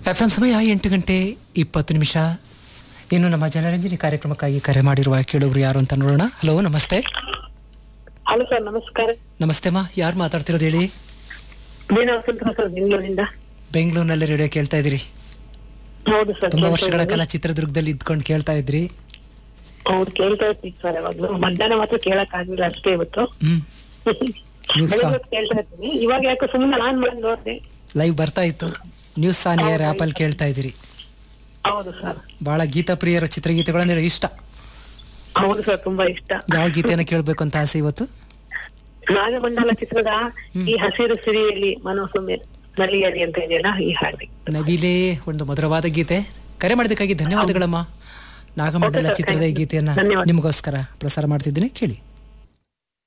F M ಸಮಯ ಎಂಟು ಗಂಟೆ ಇಪ್ಪತ್ತು ನಿಮಿಷ ಇನ್ನು ನಮ್ಮ ಜನರಂಜನಿ ಕಾರ್ಯಕ್ರಮಕ್ಕಾಗಿ ಕರೆ ಮಾಡಿರುವ ಕೇಳುಗರು ಯಾರು ಅಂತ ನೋಡೋಣ ಹಲೋ ನಮಸ್ತೆ ಹಲೋ ಸರ್ ನಮಸ್ಕಾರ ನಮಸ್ತೆ ಮಾ ಯಾರು ಮಾತಾಡ್ತಿರೋದು ಹೇಳಿ ವೀಣಾ ವಸಂತ ಸರ್ ಬೆಂಗಳೂರಿಂದ ಬೆಂಗಳೂರಿನಲ್ಲಿ ರೇಡಿಯೋ ಕೇಳ್ತಾ ಇದ್ದೀರಿ ಹೌದು ಸರ್ ತುಂಬಾ ಕೇಳ್ತಾ ವರ್ಷಗಳ ಇದ್ದೀನಿ. ಕಾಲ ಚಿತ್ರದುರ್ಗದಲ್ಲಿ ಇದ್ಕೊಂಡು ಕೇಳ್ತಾ ಇದ್ರಿ ಹೌದು ಕೇಳ್ತಾ ಇರ್ತೀವಿ ಸರ್ ಯಾವಾಗ್ಲೂ ಮಧ್ಯಾಹ್ನ ಮಾತ್ರ ಕೇಳಕ್ ಆಗಿಲ್ಲ ಅಷ್ಟೇ ಇವತ್ತು ಹ್ಮ್ News ಬೆಳಗ್ಗೆ song. ಹೊತ್ತು ಕೇಳ್ತಾ ಇರ್ತೀನಿ ಇವಾಗ ಯಾಕೋ ಸುಮ್ಮನೆ ನಾನ್ ಮಾಡಿ ನೋಡ್ದೆ ಲೈವ್ ಬರ್ತಾ ಇತ್ತು ನ್ಯೂಸ್ ಆನ್ ಏರ್ ಆಪ್ ಅಲ್ಲಿ ಕೇಳ್ತಾ ಇದ್ದೀರಿ ಹೌದು ಸರ್ ಬಹಳ ಗೀತಾ ಪ್ರಿಯರ ಚಿತ್ರಗೀತೆಗಳಂದ್ರೆ ಇಷ್ಟ ಹೌದು ಸರ್ ತುಂಬಾ ಇಷ್ಟ ಯಾವ ಗೀತೆನ ಕೇಳ್ಬೇಕು ಅಂತ ಆಸೆ ಇವತ್ತು ನಾಗಮಂಡಲ ಚಿತ್ರದ ಈ ಹಸಿರು ಸಿರಿಯಲ್ಲಿ ಮನೋಸೊಮ್ಮೆ ನಲಿಯಲಿ ಅಂತ ಇದೆಯಲ್ಲ ಈ ಹಾಡಿ ನವಿಲೇ ಒಂದು ಮಧುರವಾದ ಗೀತೆ ಕರೆ ಮಾಡೋದಕ್ಕಾಗಿ ಧನ್ಯವಾದಗಳಮ್ಮ ನಾಗಮಂಡಲ Okay, sir. ಚಿತ್ರದ ಈ ಗೀತೆಯನ್ನ ಧನ್ಯವಾದ. ನಿಮಗೋಸ್ಕರ ಪ್ರಸಾರ ಮಾಡ್ತಿದ್ದೀನಿ ಕೇಳಿ